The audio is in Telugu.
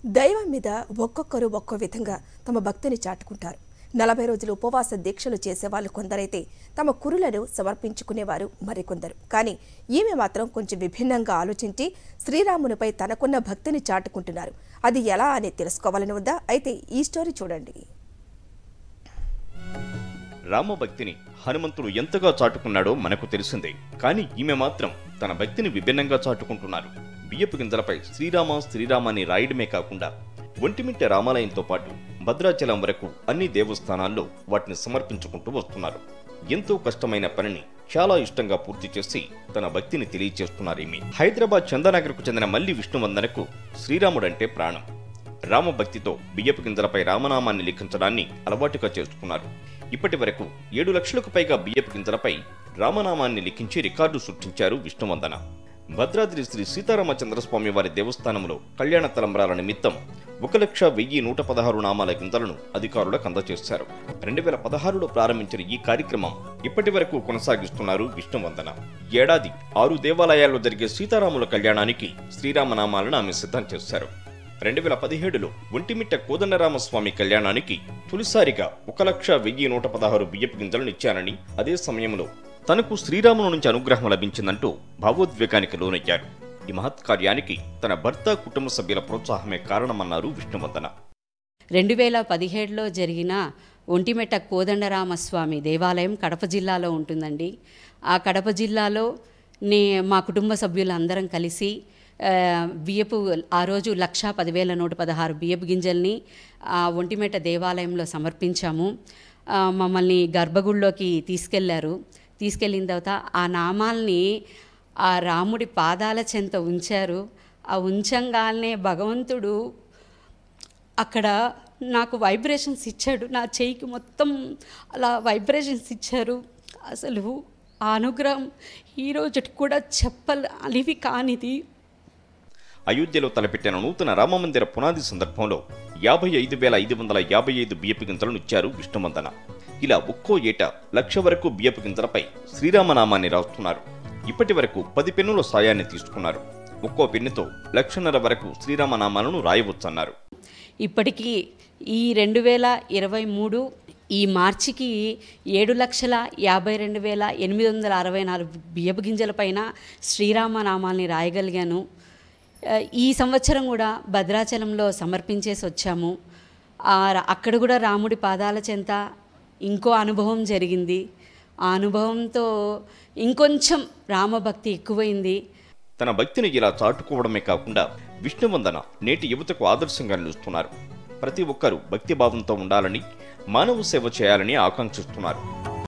దైవం మీద ఒక్కొక్కరు ఒక్కో విధంగా తమ భక్తిని చాటుకుంటారు నలభై రోజులు ఉపవాస దీక్షలు చేసేవాళ్ళు కొందరైతే తమ కురులను సమర్పించుకునేవారు మరికొందరు కానీ ఈమె మాత్రం కొంచెం విభిన్నంగా ఆలోచించి శ్రీరామునిపై తనకున్న భక్తిని చాటుకుంటున్నారు అది ఎలా అని తెలుసుకోవాలని ఉందా అయితే ఈ స్టోరీ చూడండి రామభక్తిని హనుమంతుడు ఎంతగా చాటుకున్నాడో మనకు తెలిసిందే కానీ ఈమె మాత్రం తన భక్తిని విభిన్నంగా చాటుకుంటున్నారు బియ్యపు గింజలపై శ్రీరామ శ్రీరామ అని రాయడమే కాకుండా ఒంటిమిట్ట రామాలయంతో పాటు భద్రాచలం వరకు అన్ని దేవస్థానాల్లో వాటిని సమర్పించుకుంటూ వస్తున్నారు ఎంతో కష్టమైన పనిని చాలా ఇష్టంగా పూర్తి చేసి తన భక్తిని తెలియచేస్తున్నారు ఈమె హైదరాబాద్ చందానగర్కు చెందిన మల్లి విష్ణువందనకు శ్రీరాముడంటే ప్రాణం రామభక్తితో బియ్యపు గింజలపై రామనామాన్ని లిఖించడాన్ని అలవాటుగా చేసుకున్నారు ఇప్పటి వరకు ఏడు లక్షలకు పైగా బియ్యపు గింజలపై రామనామాన్ని లిఖించి రికార్డు సృష్టించారు విష్ణువందన భద్రాద్రి శ్రీ సీతారామచంద్రస్వామి వారి దేవస్థానంలో కళ్యాణ తలంబరాల నిమిత్తం ఒక లక్ష వెయ్యి నూట పదహారు నామాల గింజలను అధికారులకు అందజేశారు రెండు వేల పదహారులో ప్రారంభించిన ఈ కార్యక్రమం ఇప్పటి వరకు కొనసాగిస్తున్నారు విష్ణువందన ఏడాది ఆరు దేవాలయాల్లో జరిగే సీతారాముల కళ్యాణానికి శ్రీరామనామాలను ఆమె సిద్ధం చేశారు రెండు వేల పదిహేడులో ఒంటిమిట్ట కోదండరామస్వామి కళ్యాణానికి తొలిసారిగా ఒక లక్ష వెయ్యి నూట పదహారు బియ్యపు గింజలను ఇచ్చానని అదే సమయంలో తనకు శ్రీరాముల నుంచి అనుగ్రహం లభించిందంటూ భావోద్వేగానికి లోనయ్యారు ఈ మహత్ కార్యానికి తన భర్త కుటుంబ సభ్యుల ప్రోత్సాహమే కారణమన్నారు విష్ణువందన రెండు వేల పదిహేడులో జరిగిన ఒంటిమెట్ట కోదండరామస్వామి దేవాలయం కడప జిల్లాలో ఉంటుందండి ఆ కడప జిల్లాలో నే మా కుటుంబ సభ్యులందరం కలిసి ఆ, బియ్యపు ఆ రోజు లక్ష పదివేల నూట పదహారు బియ్యపు గింజల్ని ఆ ఒంటిమెట్ట దేవాలయంలో సమర్పించాము ఆ, మమ్మల్ని గర్భగుడిలోకి తీసుకెళ్లారు తీసుకెళ్ళిన తర్వాత ఆ నామాల్ని ఆ రాముడి పాదాల చెంత ఉంచారు ఆ ఉంచంగానే భగవంతుడు అక్కడ నాకు వైబ్రేషన్స్ ఇచ్చాడు నా చేయికి మొత్తం అలా వైబ్రేషన్స్ ఇచ్చారు అసలు ఆ అనుగ్రహం ఈ రోజుకి కూడా చెప్పలు అలివి కానిది అయోధ్యలో తలపెట్టిన నూతన రామమందిర పునాది సందర్భంలో యాభై ఐదు వేల ఐదు వందల యాభై ఐదు బియ్యపు గింజలను ఇచ్చారు విష్ణువందన ఇలా ఒక్కో ఏటా లక్ష వరకు బియ్యపు గింజలపై శ్రీరామనామాన్ని రాస్తున్నారు ఇప్పటి వరకు పది పెన్నుల సాయాన్ని తీసుకున్నారు ఒక్కో పెన్నుతో లక్షన్నర వరకు శ్రీరామనామాలను రాయవచ్చన్నారు ఇప్పటికీ ఈ రెండు వేల ఇరవై మూడు ఈ మార్చికి ఏడు లక్షల యాభై రెండు వేల ఎనిమిది వందల అరవై నాలుగు బియ్యపు గింజల పైన శ్రీరామనామాల్ని రాయగలిగాను ఆ, ఈ సంవత్సరం కూడా భద్రాచలంలో సమర్పించేసి వచ్చాము ఆ ర- అక్కడ కూడా రాముడి పాదాల చెంత ఇంకో అనుభవం జరిగింది ఆ అనుభవంతో ఇంకొంచెం రామభక్తి ఎక్కువైంది తన భక్తిని ఇలా చాటుకోవడమే కాకుండా విష్ణువందన నేటి యువతకు ఆదర్శంగా నిలుస్తున్నారు ప్రతి ఒక్కరూ భక్తి భావంతో ఉండాలని మానవ సేవ చేయాలని ఆకాంక్షిస్తున్నారు